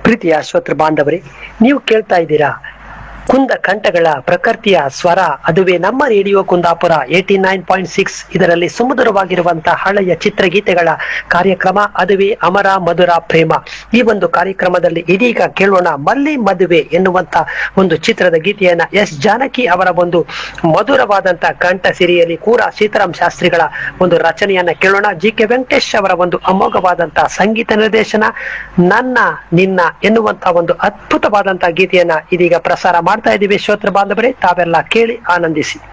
ಪ್ರೀತಿಯ ಶ್ರೋತೃ ಬಾಂಧವರೇ ನೀವು ಕೇಳ್ತಾ ಇದ್ದೀರಾ ಕುಂದ ಕಂಠಗಳ ಪ್ರಕೃತಿಯ ಸ್ವರ ಅದುವೇ ನಮ್ಮ radio Kundapura eighty nine point six ಇದರಲ್ಲಿ ಸುಮಧುರವಾಗಿರುವಂತಹ ಹಳೆಯ ಚಿತ್ರಗೀತೆಗಳ ಕಾರ್ಯಕ್ರಮ ಅದುವೇ ಅಮರ ಮಧುರ ಪ್ರೇಮ ಈ ಒಂದು ಕಾರ್ಯಕ್ರಮದಲ್ಲಿ ಇದೀಗ ಕೇಳೋಣ ಮಲ್ಲಿ ಮದುವೆ ಎನ್ನುವಂತ ಒಂದು ಚಿತ್ರದ ಗೀತೆಯನ್ನ ಎಸ್ ಜಾನಕಿ ಅವರ ಒಂದು ಮಧುರವಾದಂತ ಕಂಠ ಸಿರಿಯಲ್ಲಿ ಕೂಡ ಸೀತಾರಾಮ್ ಶಾಸ್ತ್ರಿಗಳ ಒಂದು ರಚನೆಯನ್ನ ಕೇಳೋಣ ಜಿ ಕೆ ವೆಂಕಟೇಶ್ ಅವರ ಒಂದು ಅಮೋಘವಾದಂತಹ ಸಂಗೀತ ನಿರ್ದೇಶನ ನನ್ನ ನಿನ್ನ ಎನ್ನುವಂತ ಒಂದು ಅದ್ಭುತವಾದಂತಹ ಗೀತೆಯನ್ನ ಇದೀಗ ಪ್ರಸಾರ ಮಾಡ್ತಾ ಇದ್ದೀವಿ ಶ್ರೋತೃ ಬಾಂಧವರೇ ತಾವೆಲ್ಲ ಕೇಳಿ ಆನಂದಿಸಿ